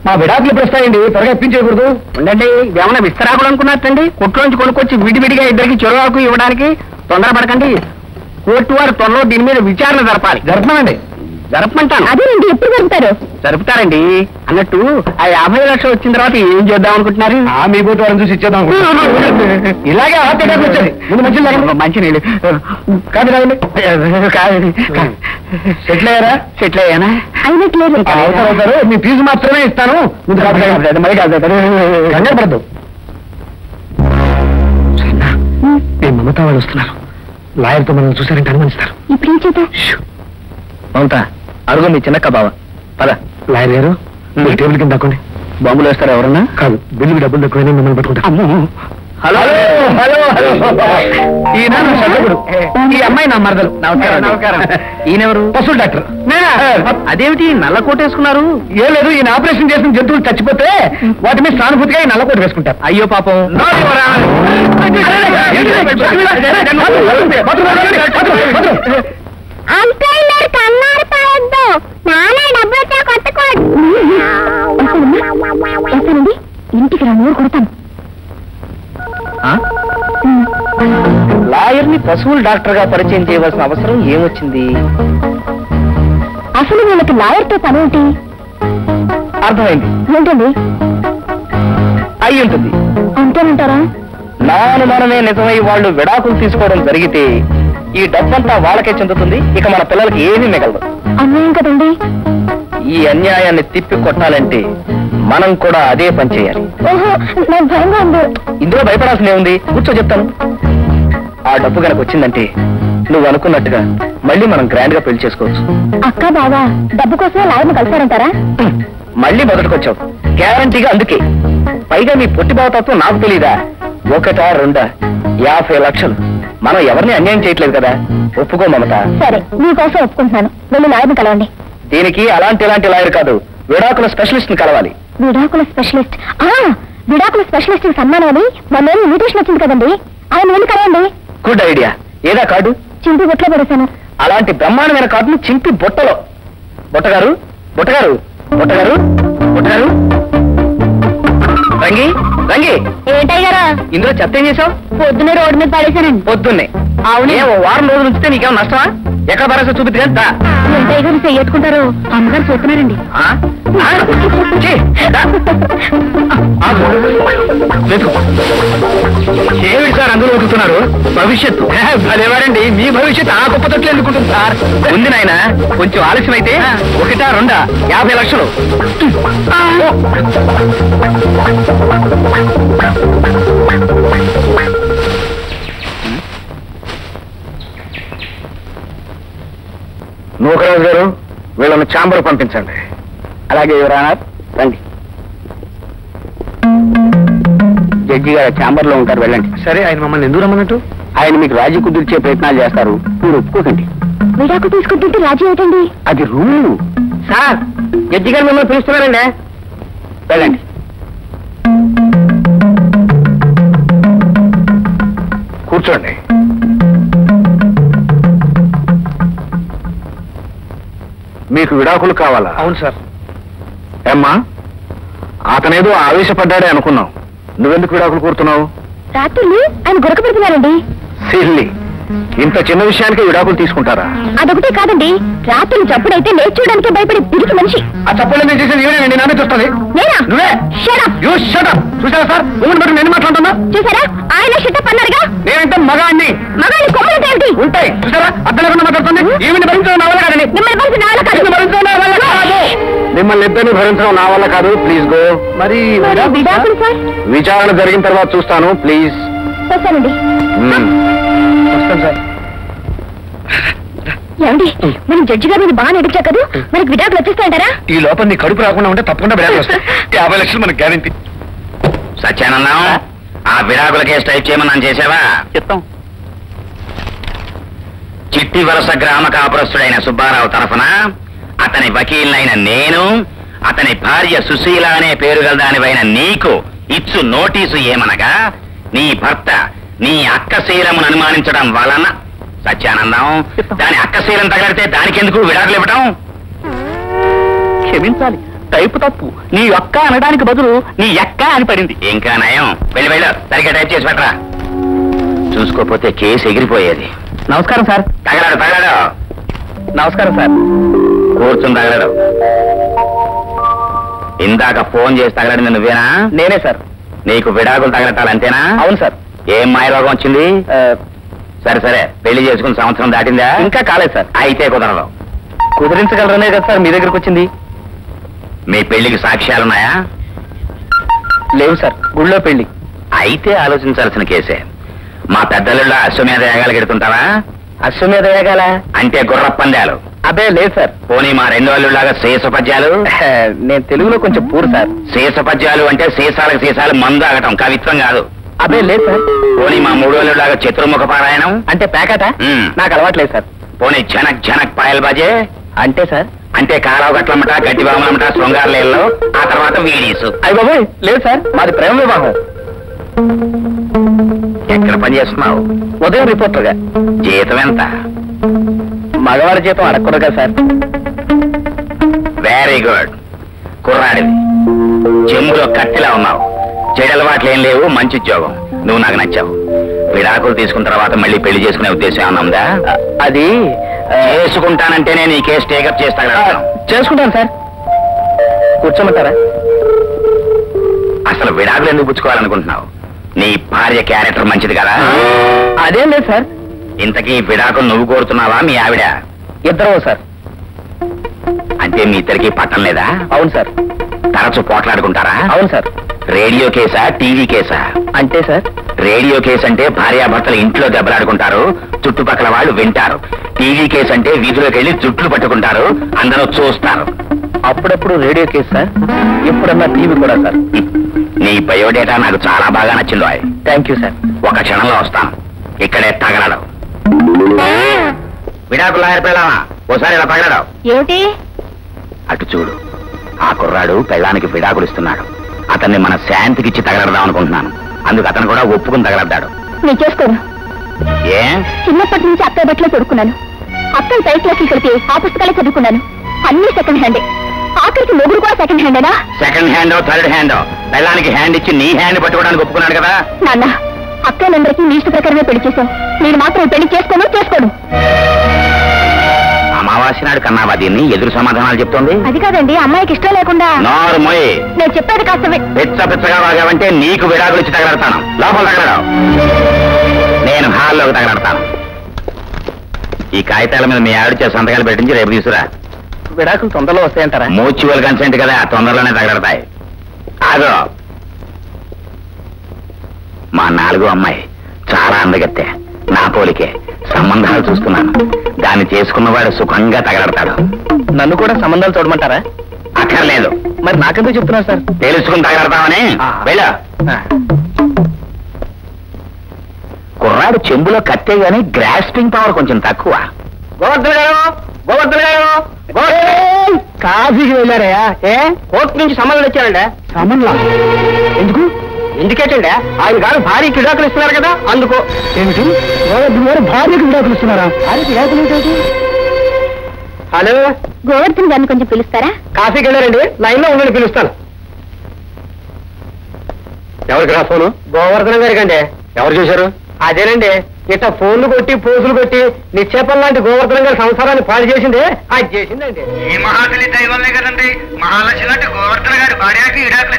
మా విడాకులు ఎప్పుడు వస్తాయండి త్వరగా ఇప్పించేయకూడదు ఉండండి ఏమన్నా విస్తరాకులు అనుకున్నట్టండి కొట్లోంచి కొనుక్కొచ్చి విడివిడిగా ఇద్దరికి చెరువాకు ఇవ్వడానికి తొందరపడకండి కోర్టు వారు త్వరలో దీని మీద విచారణ జరపాలి జరపమండి జరపమంటాను అదేనండి ఎప్పుడు జరుగుతారు జరుపుతారండి అన్నట్టు ఆ యాభై లక్షలు వచ్చిన తర్వాత ఏం చేద్దాం అనుకుంటున్నారు ఆ మీ పోతే వాళ్ళని చూసి ఇచ్చేద్దాం అనుకుంటున్నా. ఇలాగే హార్ట్ అటాక్ వచ్చేది ముందు మంచి మంచి నీళ్ళు కాదు రాదండి కాదు సెటిల్ అయ్యారా సెటిల్ అయ్యానా అయినట్లేదు ఆ, అవుతారు అవుతారు మీ ఫీజు మాత్రమే ఇస్తాను ముందు కాదు కాదు. మరి కాదు కంగారు పడద్దు మీ మమతా వాళ్ళు వస్తున్నారు లాయర్తో మనల్ని చూసారంటే అనుమానిస్తారు ఇప్పుడు ఏం చేద్దాం మమత అరుగు మీ చిన్నక్క బావ పద లాయర్ గారు మీ టేబుల్ కింద దక్కండి బాంబులు వేస్తారా ఎవరన్నా కాదు బిల్లుకి డబ్బులు తక్కువైనా మిమ్మల్ని పట్టుకుంటా హలో హలో హలో ఈయన నా సభ్యుడు ఈ అమ్మాయి నా మరదలు నమస్కారం నమస్కారం ఈయనెవరు పశువుల డాక్టర్ అదేమిటి నల్ల కోట్ వేసుకున్నారు ఏం లేదు ఈయన ఆపరేషన్ చేసిన జంతువులు చచ్చిపోతే వాటి మీద సానుభూతిగా ఈ నల్లకోట వేసుకుంటారు అయ్యో పాపం అంకుల్ మీరు కన్నారు పాయొద్దు నాన్న డబ్బులతో కొట్టుకోండి వస్తానండి ఇంటికి రా నూరు కొడతాను లాయర్ ని పశువుల డాక్టర్ గా పరిచయం చేయవలసిన అవసరం ఏమొచ్చింది అసలు వీళ్ళకి లాయర్తో పని ఏంటి అర్థమైంది ఏంటండి అయి ఉంటుంది అంతేనంటారా నా అనుమానమే నిజమై వాళ్ళు విడాకులు తీసుకోవడం జరిగితే ఈ డబ్బంతా వాళ్ళకే చెందుతుంది ఇక మన పిల్లలకి ఏమీ మిగలదు అన్యాయం కదండి ఈ అన్యాయాన్ని తిప్పి కొట్టాలంటే మనం కూడా అదే పని చేయాలి ఓహో నాకు భయంగా ఉంది ఇందులో భయపడాల్సిన ఏముంది కూర్చో చెప్తాను ఆ డబ్బు కనుక వచ్చిందంటే నువ్వు అనుకున్నట్టుగా మళ్ళీ మనం గ్రాండ్ గా పెళ్లి చేసుకోవచ్చు అక్క బావా డబ్బు కోసమే లాయర్ని కలిసారంటారా మళ్ళీ మొదటికొచ్చావు గ్యారంటీగా అందుకే పైగా మీ పొట్టి భావతత్వం నాకు తెలీదా ఒకటా రెండా యాభై లక్షలు మనం ఎవరిని అన్యాయం చేయట్లేదు కదా ఒప్పుకో మమత సరే మీకోసం ఒప్పుకుంటున్నాను వెళ్ళి లాయర్ని కలవండి దీనికి అలాంటి ఇలాంటి లాయర్ కాదు విడాకుల స్పెషలిస్ట్ ని కలవాలి విడాకుల స్పెషలిస్ట్ ఆ విడాకుల స్పెషలిస్ట్ సన్మానం అని మొన్న ఇన్విటేషన్ వచ్చింది కదండి ఆయన వెళ్ళి కలవండి గుడ్ ఐడియా ఏదా కార్డు చింపి బొట్లో పడేశాను అలాంటి బ్రహ్మాండమైన కార్డును చింపి బుట్టలో బుట్టగారు బుట్టగారు బుట్టగారు బుట్టగారు రంగి రంగి ఏంటయ్యారా ఇందులో చెత్త ఏం చేసావు పొద్దునే రోడ్డు మీద పడేశానండి పొద్దున్నే అవునే ఓ వారం రోజులు ఉంచితే నీకేమో నష్టమా ఎక్కడ భరోసా చూపిద్ది కానీ దా. ఏంటయ్య గారు చెయ్యట్టుకుంటారు అమ్మగారు చూస్తున్నారండి ఆ? ఆ? ఛీ, దా. ఆగు. వెతుకు. ఏమిటి సార్ అందులో వెతుకుతున్నారు భవిష్యత్తు అదేవారండి మీ భవిష్యత్తు ఆ గొప్ప తొట్లు ఎందుకుంటుంది సార్ ఉంది నాయన కొంచెం ఆలస్యం అయితే ఒకటా రెండా యాభై లక్షలు నూకరాజు గారు వీళ్ళని ఛాంబర్ పంపించండి అలాగే యువరానా రండి జడ్జి గారు ఛాంబర్ లో ఉంటారు వెళ్ళండి సరే ఆయన మమ్మల్ని ఎందుకు రమ్మన్నట్టు ఆయన మీకు రాజీ కుదిర్చే ప్రయత్నాలు చేస్తారు మీరు ఒప్పుకోకండి విడాకు తీసుకుంటుంటే రాజీ ఏంటండి అది రూల్ సార్ జడ్జి గారు మిమ్మల్ని పిలుస్తున్నారండి వెళ్ళండి కూర్చోండి మీకు విడాకులు కావాలా అవును సార్ ఏమ్మా అతనేదో ఆవేశపడ్డాడే అనుకున్నాం నువ్వెందుకు విడాకులు కోరుతున్నావు రాత్రులు ఆయన గురక పెడుతున్నారండి సిల్లి ఇంత చిన్న విషయానికి విడాకులు తీసుకుంటారా అదొకటే కాదండి రాత్రులు చప్పుడైతే లేచి చూడడానికి భయపడే పిరికి మనిషి ఆ తప్పులు నేను చేసేది ఏమేనండి నామే చూస్తుంది నేనా నువ్వే Shut up. యూ షటప్ చూసారా సార్ ఊరిని బట్టి నేను మాట్లాడుతున్నా చూసారా ఆయన షిట్టప్ అన్నారుగా నేనంటే మగాన్ని మగాళ్ళి కొమ్మలు ఏమిటి ఉంటాయి చూసారా అర్థం లేకుండా మాట్లాడుతుంది ఈవిని భరించడం నా వల్ల కాదండి మిమ్మల్ని కలిసి నాలో కాదు ఈవిని భరించడం నా వల్ల కాదు మిమ్మల్ని ఇద్దరిని భరించడం నా వల్ల కాదు ప్లీజ్ గో మరి మరి విడాకులు సార్ విచారణ జరిగిన తర్వాత చూస్తాను ప్లీజ్ వస్తానండి వస్తాను సార్ ఏమండి మనం జడ్జి గారి మీద బాగా నడిచా కదా మనకి విడాకులు వచ్చేస్తాయంటారా ఈ లోపల నీ కడుపు రాకుండా ఉంటే తప్పకుండా విడాకులు వస్తాయి యాభై లక్షలు మనకి గ్యారంటీ సత్యానందం ఆ విడాకుల కేసు టైప్ చేయమని చేసావా చెప్తాం చిట్టి వలస గ్రామ కాపురస్తుడైన సుబ్బారావు తరఫున అతని వకీలైన నేను అతని భార్య సుశీల అనే పేరు గలదానివైన నీకు ఇచ్చు నోటీసు ఏమనగా నీ భర్త నీ అక్కశీలమును అనుమానించడం వలన సత్యానందం దాని అక్కశీలం తగలితే దానికెందుకు విడాకులు ఇవ్వటం క్షమించాలి టైప్ తప్పు నీ యొక్క అనడానికి బదులు నీ ఎక్క అని పడింది ఇంకా నయం వెళ్ళి వెళ్ళు సరిగ్గా టైప్ చేసి పెట్టరా చూసుకోపోతే కేసు ఎగిరిపోయేది నమస్కారం సార్ తగలడు తగలడు నమస్కారం సార్ కూర్చుని తగలడు ఇందాక ఫోన్ చేసి తగలడింది నువ్వేనా నేనే సార్ నీకు విడాకులు తగలటాలు అంతేనా అవును సార్ ఏం మాయరోగం వచ్చింది ఆ, సరే సరే పెళ్లి చేసుకుని సంవత్సరం దాటిందా ఇంకా కాలేదు సార్ అయితే కుదరదు కుదిరించగలరనే కదా సార్ మీ దగ్గరకు వచ్చింది మీ పెళ్లికి సాక్ష్యాలున్నాయా లేవు సార్ గుళ్ళో పెళ్లి అయితే ఆలోచించాల్సిన కేసే మా పెద్దలుళ్ళ అశ్వమేధ యాగాలు గెడుతుంటావా అశ్వమేధ వేగాల అంటే గుర్ర పందాలు అదే లేదు సార్ పోనీ మా రెండు వాళ్ళులాగా శేష పద్యాలు నేను తెలుగులో కొంచెం పూర్ సార్ శేష పద్యాలు అంటే సీసాలకు సీసాలు మందు ఆగటం కవిత్వం కాదు అదే లేదు సార్ పోనీ మా మూడు వాళ్ళులాగా చతుర్ముఖ పారాయణం అంటే ప్యాకెట మ్మ్. నాకు అలవాట్లేదు సార్ పోనీ జనక్ జనక్ పాయల్ బాజే అంటే సార్ అంటే కారావు గట్లమ్మట గడ్డి బామలమ్మట శృంగారలేళ్ళు ఆ తర్వాత వీడీసు అయ్యి బాబోయ్ లేదు సార్ మాది ప్రేమ వివాహం ఎక్కడ పని చేస్తున్నావు ఉదయం రిపోర్టర్గా జీతం ఎంత మగవాడి జీతం అడగకూడదు కదా సార్ వెరీ గుడ్ కుర్రాడివి చెంబులో కత్తిలా ఉన్నావు చెడలవాట్లు ఏం లేవు మంచి ఉద్యోగం నువ్వు నాకు నచ్చావు విడాకులు తీసుకున్న తర్వాత మళ్ళీ పెళ్లి చేసుకునే ఉద్దేశం ఏమన్నా ఉందా అ- అది ఆ, చేసుకుంటానంటేనే నీ కేసు టేకప్ ఆ, చేస్తాను చేసుకుంటాను సార్ కూర్చోమంటారా అసలు విడాకులు ఎందుకు పుచ్చుకోవాలనుకుంటున్నావు నీ భార్య క్యారెక్టర్ మంచిది కదా అదేం లేదు సార్ ఇంతకీ విడాకులు నువ్వు కోరుతున్నావా మీ ఆవిడ ఇద్దరు సార్ అంటే మీ ఇద్దరికి పట్టం లేదా అవును సార్ తరచు పోట్లాడుకుంటారా అవును సార్ రేడియో కేసా టీవీ కేసా అంటే సార్ రేడియో కేసు అంటే భార్యాభర్తలు ఇంట్లో దెబ్బలాడుకుంటారు చుట్టుపక్కల వాళ్ళు వింటారు టీవీ కేసు అంటే వీధిలోకి వెళ్ళి జుట్లు పట్టుకుంటారు అందరూ చూస్తారు అప్పుడప్పుడు రేడియో కేసు సార్ ఎప్పుడన్నా టీవీ కూడా సార్ నీ బయోడేటా నాకు చాలా బాగా నచ్చింది ఆయ్. థ్యాంక్ యూ సార్ ఒక క్షణంలో వస్తాను ఇక్కడే తగలడు విడాకులు లాయర్ పెళ్ళామా ఓసారి ఇలా తగలడు ఏమిటి అటు చూడు ఆ కుర్రాడు పెళ్ళానికి విడాకులు ఇస్తున్నాడు అతన్ని మన శాంతికిచ్చి తగలడదాం అనుకుంటున్నాను అందుకు అతను కూడా ఒప్పుకుని తగలడ్డాడు నేను చేసుకోను ఏ చిన్నప్పటి నుంచి అత్తయ్య బట్టలే చదువుకున్నాను అత్తయ్య పై క్లాసులు కలిపి ఆ పుస్తకాలే చదువుకున్నాను అన్ని సెకండ్ హ్యాండే ఆఖరికి మొగుడు కూడా సెకండ్ హ్యాండేనా సెకండ్ హ్యాండ్ థర్డ్ హ్యాండ్ పెళ్ళానికి హ్యాండ్ ఇచ్చి నీ హ్యాండ్ పట్టుకోవడానికి ఒప్పుకున్నాడు కదా నాన్న అక్కలందరికీ మీ ఇష్ట ప్రకారమే పెళ్లి చేశాం నేను మాత్రం ఈ పెళ్లి చేసుకోను చేసుకోను అమావాస్య నాడు కన్నావా దీన్ని ఎదురు సమాధానాలు చెప్తోంది అది కాదండి అమ్మాయికి ఇష్టం లేకుండా నోరు మొయ్ నేను చెప్పేది కాస్త వి- పిచ్చ పిచ్చగా వాగావంటే నీకు విడాకులు ఇచ్చి తగలడతాను లోపల తగలడు నేను హాల్లోకి తగలడతాను ఈ కాగితాల మీద మీ ఆవిడ చేసి సంతకాలు పెట్టించి రేపు తీసుకురా విడాకులు తొందరలో వస్తాయంటారా మ్యూచువల్ కన్సెంట్ కదా తొందరలోనే తగలడతాయి ఆగో మా నాలుగో అమ్మాయి చాలా అందగత్తే నా పోలికే సంబంధాలు చూస్తున్నాను దాన్ని చేసుకున్నవాడు సుఖంగా తగలడతాడు నన్ను కూడా సంబంధాలు చూడమంటారా అక్కర్లేదు మరి నాకెందుకు చెప్తున్నారు సార్ తెలుసుకుని తగలడతామని వెళ్ళా కుర్రాడు చెంబులో కత్తే గాని గ్రాస్పింగ్ పవర్ కొంచెం తక్కువ గోవర్ధన్ గారు గోవర్ధన్ గారు కాశీకి వెళ్ళారయ్యా ఏ కోర్టు నుంచి సమన్లు వచ్చారండి సమన్లా ఎందుకు ఎందుకేటండి ఆయన గారు భార్యకి విడాకులు ఇస్తున్నారు కదా అందుకు ఏమిటి గోవర్ధన్ గారు భార్యకి విడాకులు ఇస్తున్నారా భార్యకి విడాకులు ఏంటి హలో గోవర్ధన్ గారిని కొంచెం పిలుస్తారా కాశీకి వెళ్ళారండి లైన్ లో ఉండండి పిలుస్తాను ఎవరికి రా ఫోను గోవర్ధన్ గారికి అండి ఎవరు చేశారు అదేనండి ఇట్లా ఫోన్లు కొట్టి పోజులు కొట్టి నిక్షేపం లాంటి గోవర్ధన్ గారి సంసారాన్ని పాడు చేసింది అది చేసిందండి ఈ మహాతలి దైవమే కదండి మహాలక్ష్మి లాంటి గోవర్ధన గారి భార్యకి విడాకులు